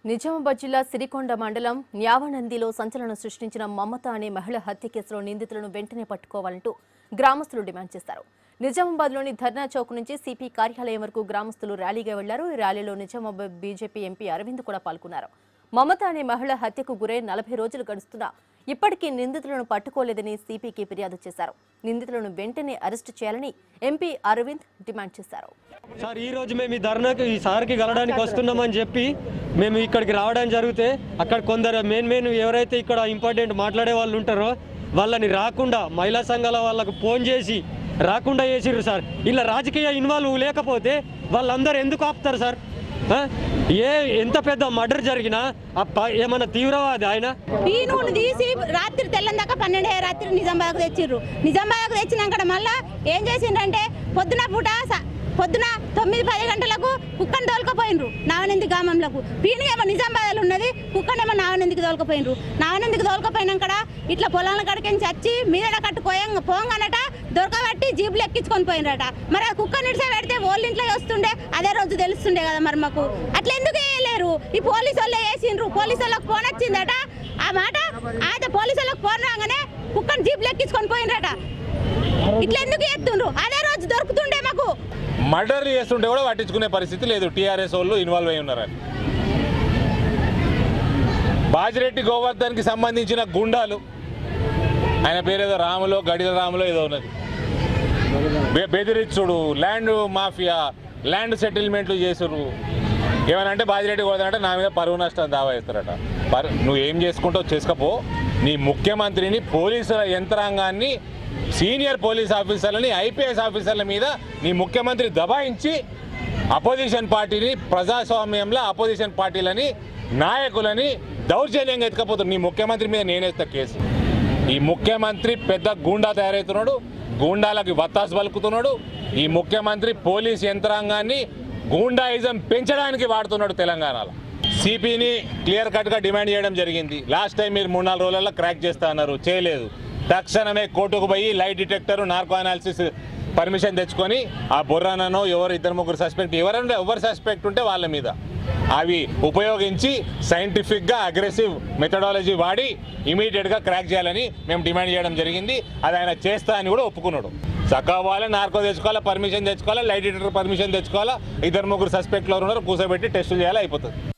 నిజామాబాద్ జిల్లా సిరికొండ మండలం న్యావనందిలో సంచలనం సృష్టించిన మమత అనే మహిళ హత్య కేసులో నిందితులను వెంటనే పట్టుకోవాలంటూ గ్రామస్తులు డిమాండ్ చేశారు నిజామాబాద్లోని ధర్నా చౌక్ నుంచి సిపి కార్యాలయం వరకు గ్రామస్తులు ర్యాలీగా వెళ్లారు ఈ ర్యాలీలో నిజామాబాద్ బీజేపీ ఎంపీ అరవింద్ కూడా పాల్గొన్నారు మమత అనే మహిళ హత్యకు గురై నలభై రోజులు గడుస్తున్నా ఇప్పటికీ నిందితులను పట్టుకోలేదని సిపికి ఫిర్యాదు చేశారు నిందితులను వెంటనే అరెస్టు చేయాలని ఎంపీ అరవింద్ డిమాండ్ చేశారు సార్ ఈ రోజు మేము ఈ ధర్నాకి ఈ సార్కి కలవడానికి వస్తున్నామని చెప్పి మేము ఇక్కడికి రావడం జరిగితే అక్కడ కొందరు మెయిన్ మెయిన్ ఎవరైతే ఇక్కడ ఇంపార్టెంట్ మాట్లాడే వాళ్ళు ఉంటారో వాళ్ళని రాకుండా మహిళా సంఘాల వాళ్ళకు ఫోన్ చేసి రాకుండా చేసిర్రు సార్ ఇలా రాజకీయ ఇన్వాల్వ్ లేకపోతే వాళ్ళందరూ ఎందుకు ఆపుతారు సార్ ఆ? ఏ ఎంత పెద్ద మర్డర్ జరిగినా ఆ ప- ఏమన్నా తీవ్రవాది ఆయన ఈ నూనె తీసి రాత్రి తెల్లని దాకా పన్నెండు రాత్రి నిజామాబాద్కు తెచ్చిర్రు నిజామాబాద్కు తెచ్చినాక మళ్ళా ఏం చేసిండ్రంటే పొద్దున పూట స- పొద్దున తొమ్మిది పది గంటలకు కుక్కను తోలుకపోయినరు నావనంది గ్రామంలోకి పీని ఏమో నిజామాబాద్లో ఉన్నది కుక్కనేమో నావనందికి తోలుకపోయినరు నావనందికి తోలుకపోయినాక ఇట్లా పొలాల కడికించి వచ్చి మీద కట్టు పోయంగ పోంగనట దొరకబట్టి జీబులు ఎక్కించుకొని పోయినరట మరి ఆ కుక్క నిడిసే పెడితే వాళ్ళ ఇంట్లో వస్తుండే అదే రోజు తెలుస్తుండే కదా మరి మాకు అట్లా ఎందుకు వేయలేరు ఈ పోలీసు వాళ్ళే వేసిండ్రు పోలీసు వాళ్ళకి ఫోన్ వచ్చిందట ఆ మాట అయితే పోలీసు వాళ్ళకి ఫోన్ రాగానే కుక్కను జీపులు ఎక్కించుకొని పోయినరట ఇట్లా ఎందుకు ఎత్తుండ్రు అదే రోజు దొరుకుతుండే మాకు మర్డర్లు చేస్తుంటే కూడా పట్టించుకునే పరిస్థితి లేదు టీఆర్ఎస్ వాళ్ళు ఇన్వాల్వ్ అయి ఉన్నారని బాజిరెడ్డి గోవర్ధన్కి సంబంధించిన గుండాలు ఆయన పేరేదో రాములో గడిల రాములో ఏదో ఉన్నది బె- బెదిరించుడు ల్యాండ్ మాఫియా ల్యాండ్ సెటిల్మెంట్లు చేసురు ఏమనంటే బాజిరెడ్డి గోవర్ధన్ నా మీద పరువు నష్టం దావా వేస్తారట పరు నువ్వు ఏం చేసుకుంటావు చేసుకపో నీ ముఖ్యమంత్రిని పోలీసుల యంత్రాంగాన్ని సీనియర్ పోలీస్ ఆఫీసర్లని ఐపీఎస్ ఆఫీసర్ల మీద నీ ముఖ్యమంత్రి దబాయించి అపోజిషన్ పార్టీని ప్రజాస్వామ్యంలో అపోజిషన్ పార్టీలని నాయకులని దౌర్జన్యంగా ఎత్తుకపోతున్నారు నీ ముఖ్యమంత్రి మీద నేనేస్తా కేసు ఈ ముఖ్యమంత్రి పెద్ద గూండా తయారవుతున్నాడు గూండాలకి వత్తాసు పలుకుతున్నాడు ఈ ముఖ్యమంత్రి పోలీస్ యంత్రాంగాన్ని గూండాయిజం పెంచడానికి వాడుతున్నాడు తెలంగాణలో సిపిని క్లియర్ కట్గా డిమాండ్ చేయడం జరిగింది లాస్ట్ టైం మీరు మూడు నాలుగు రోజులలో క్రాక్ చేస్తా అన్నారు చేయలేదు తక్షణమే కోర్టుకు పోయి light detector narco analysis permission తెచ్చుకొని ఆ బుర్రానో ఎవరు ఇద్దరు ముగ్గురు సస్పెక్ట్ ఎవరైనా ఎవరు సస్పెక్ట్ ఉంటే వాళ్ళ మీద అవి ఉపయోగించి సైంటిఫిక్గా అగ్రెసివ్ మెథడాలజీ వాడి ఇమీడియట్గా క్రాక్ చేయాలని మేము డిమాండ్ చేయడం జరిగింది అది ఆయన చేస్తా అని కూడా ఒప్పుకున్నాడు చక్కగా పోవాలి నార్కో తెచ్చుకోవాలా పర్మిషన్ తెచ్చుకోవాలా లైట్ డిటెక్టర్ పర్మిషన్ తెచ్చుకోవాలా ఇద్దరు ముగ్గురు సస్పెక్ట్లు ఉన్నారు కూర్చోబెట్టి టెస్టులు చేయాలి అయిపోతుంది